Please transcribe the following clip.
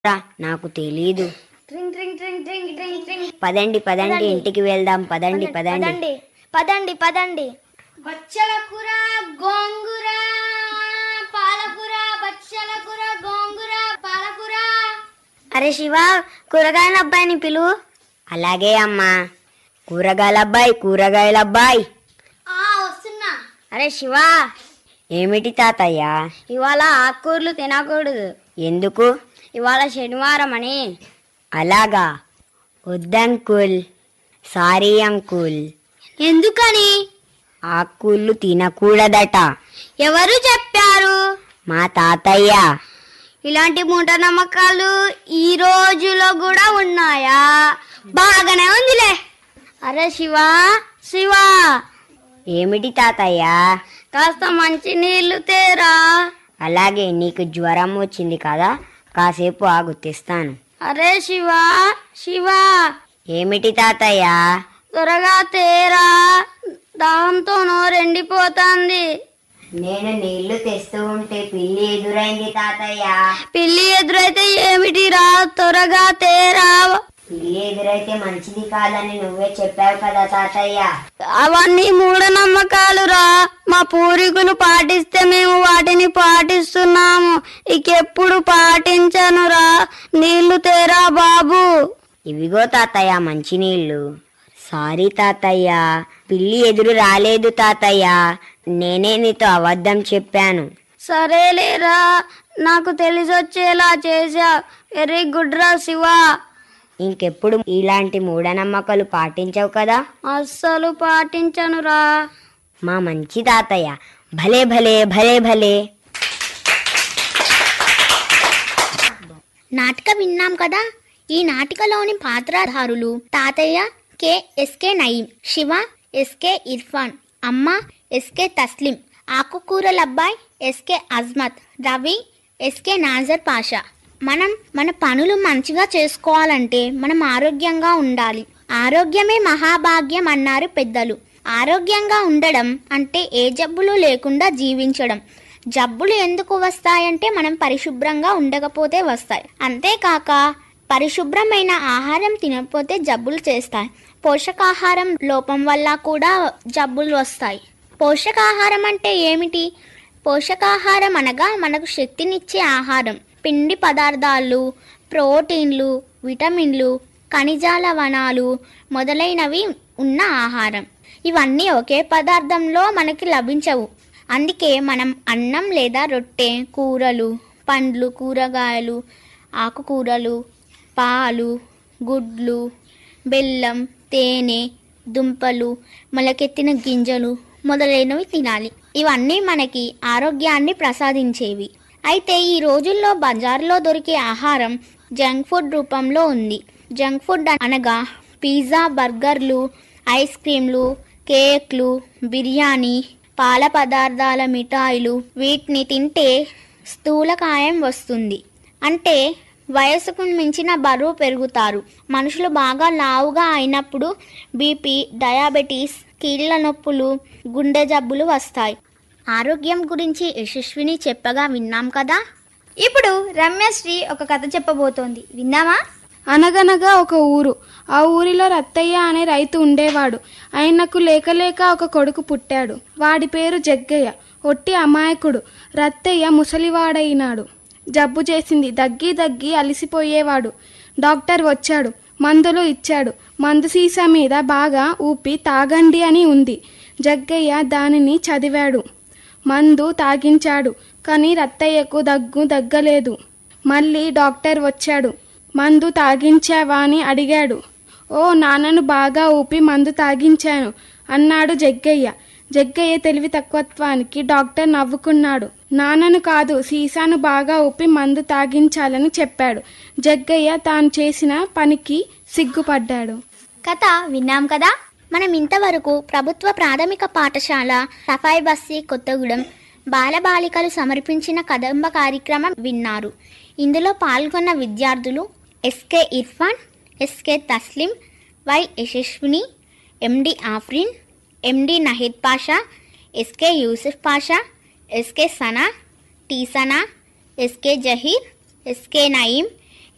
రా నాకు తెలీదు ట్రింగ్ ట్రింగ్ ట్రింగ్ ట్రింగ్ ట్రింగ్ ట్రింగ్ పదండి పదండి పదండి. ఇంటికి వెళ్దాం పదండి పదండి పదండి పదండి పదండి బచ్చల కూర గోంగూర పాలకూర బచ్చల కూర గోంగూర పాలకూర అరే శివ కూరగాయల అబ్బాయిని పిలువు అలాగే అమ్మా కూరగాయల అబ్బాయి కూరగాయల అబ్బాయి ఆ వస్తున్నా అరే శివ ఏమిటి తాతయ్య ఇవాళ ఆకుకూరలు తినకూడదు ఎందుకు ఇవాళ శనివారం అని అలాగా వద్దంకుల్ సారీ అంకుల్ ఎందుకని ఆకులు తినకూడదట ఎవరు చెప్పారు మా తాతయ్య ఇలాంటి మూఢనమ్మకాలు ఈ రోజులో కూడా ఉన్నాయా బాగానే ఉందిలే అరే శివ శివ ఏమిటి తాతయ్య కాస్త మంచి నీళ్లు తేరా అలాగే నీకు జ్వరం వచ్చింది కదా కాసేపు ఆగు తెస్తాను అరే శివ శివ ఏమిటి తాతయ్య త్వరగా తేరా దాంతో నోరెండిపోతుంది నేను నీళ్లు తెస్తూ ఉంటే పిల్లి ఎదురైంది తాతయ్య పిల్లి ఎదురైతే ఏమిటిరా త్వరగా తేరా పిల్లి ఎదురైతే మంచిది కాదని నువ్వే చెప్పావు కదా తాతయ్య అవన్నీ మూఢనమ్మకాలురా మా పూర్వీకులు పాటిస్తే మేము వాటిని పాటిస్తున్నాము ఇకెప్పుడు పాటించనురా నీళ్లు తేరా బాబు ఇవిగో తాతయ్య మంచినీళ్ళు సారీ తాతయ్య పిల్లి ఎదురు రాలేదు తాతయ్య నేనే నీతో అబద్ధం చెప్పాను సరేలేరా నాకు తెలిసొచ్చేలా చేశా వెరీ గుడ్ రా శివ ఇంకెప్పుడు ఇలాంటి మూఢనమ్మకాలు పాటించవు కదా అస్సలు పాటించనురా మా మంచి తాతయ్య భలే భలే భలే భలే నాటిక విన్నాం కదా ఈ నాటికలోని పాత్రధారులు తాతయ్య K S K Naeem Shiva S K Irfan అమ్మ ఎస్కే తస్లిం ఆకుకూరల అబ్బాయి ఎస్కే అజ్మత్ రవి ఎస్కే నాజర్ పాషా మనం మన పనులు మంచిగా చేసుకోవాలంటే మనం ఆరోగ్యంగా ఉండాలి ఆరోగ్యమే మహాభాగ్యం అన్నారు పెద్దలు ఆరోగ్యంగా ఉండడం అంటే ఏ జబ్బులు లేకుండా జీవించడం జబ్బులు ఎందుకు వస్తాయంటే మనం పరిశుభ్రంగా ఉండకపోతే వస్తాయి అంతేకాక పరిశుభ్రమైన ఆహారం తినకపోతే జబ్బులు చేస్తాయి పోషకాహారం లోపం వల్ల కూడా జబ్బులు వస్తాయి పోషకాహారం అంటే ఏమిటి పోషకాహారం అనగా మనకు శక్తినిచ్చే ఆహారం పిండి పదార్థాలు ప్రోటీన్లు విటమిన్లు ఖనిజాల వనాలు మొదలైనవి ఉన్న ఆహారం ఇవన్నీ ఒకే పదార్థంలో మనకి లభించవు అందుకే మనం అన్నం లేదా రొట్టె కూరలు పండ్లు కూరగాయలు ఆకుకూరలు పాలు గుడ్లు బెల్లం తేనె దుంపలు మొలకెత్తిన గింజలు మొదలైనవి తినాలి ఇవన్నీ మనకి ఆరోగ్యాన్ని ప్రసాదించేవి అయితే ఈ రోజుల్లో బజార్లో దొరికే ఆహారం జంక్ ఫుడ్ రూపంలో ఉంది జంక్ ఫుడ్ అనగా పిజ్జా బర్గర్లు ఐస్ క్రీంలు కేక్లు బిర్యానీ పాల పదార్థాల మిఠాయిలు వీటిని తింటే స్థూలకాయం వస్తుంది అంటే వయసుకు మించిన బరువు పెరుగుతారు మనుషులు బాగా లావుగా అయినప్పుడు బీపీ డయాబెటీస్ కీళ్ళ నొప్పులు గుండె జబ్బులు వస్తాయి ఆరోగ్యం గురించి యశస్విని చెప్పగా విన్నాం కదా ఇప్పుడు రమ్యశ్రీ ఒక కథ చెప్పబోతోంది విన్నామా అనగనగా ఒక ఊరు ఆ ఊరిలో రత్తయ్య అనే రైతు ఉండేవాడు ఆయనకు లేక లేక ఒక కొడుకు పుట్టాడు వాడి పేరు జగ్గయ్య ఒట్టి అమాయకుడు రత్తయ్య ముసలివాడైనాడు జబ్బు చేసింది దగ్గి దగ్గి అలిసిపోయేవాడు డాక్టర్ వచ్చాడు మందులు ఇచ్చాడు మందు సీసా మీద బాగా ఊపి తాగండి అని ఉంది జగ్గయ్య దానిని చదివాడు మందు తాగించాడు కానీ రత్తయ్యకు దగ్గు దగ్గలేదు మళ్ళీ డాక్టర్ వచ్చాడు మందు తాగించావా అని అడిగాడు ఓ నాన్నను బాగా ఊపి మందు తాగించాను అన్నాడు జగ్గయ్య జగ్గయ్య తెలివి తక్కువత్వానికి డాక్టర్ నవ్వుకున్నాడు నాన్నను కాదు సీసాను బాగా ఊపి మందు తాగించాలని చెప్పాడు జగ్గయ్య తాను చేసిన పనికి సిగ్గుపడ్డాడు కథ విన్నాం కదా మనం ఇంతవరకు ప్రభుత్వ ప్రాథమిక పాఠశాల సఫాయి బస్సి కొత్తగూడెం బాలబాలికలు సమర్పించిన కదంబ కార్యక్రమం విన్నారు ఇందులో పాల్గొన్న విద్యార్థులు S K Irfan S K Taslim Y Yashaswini M D Afrin M D Naheed Pasha S K Yusuf Pasha S K Sana T Sana S K Zaheer S K Nayeem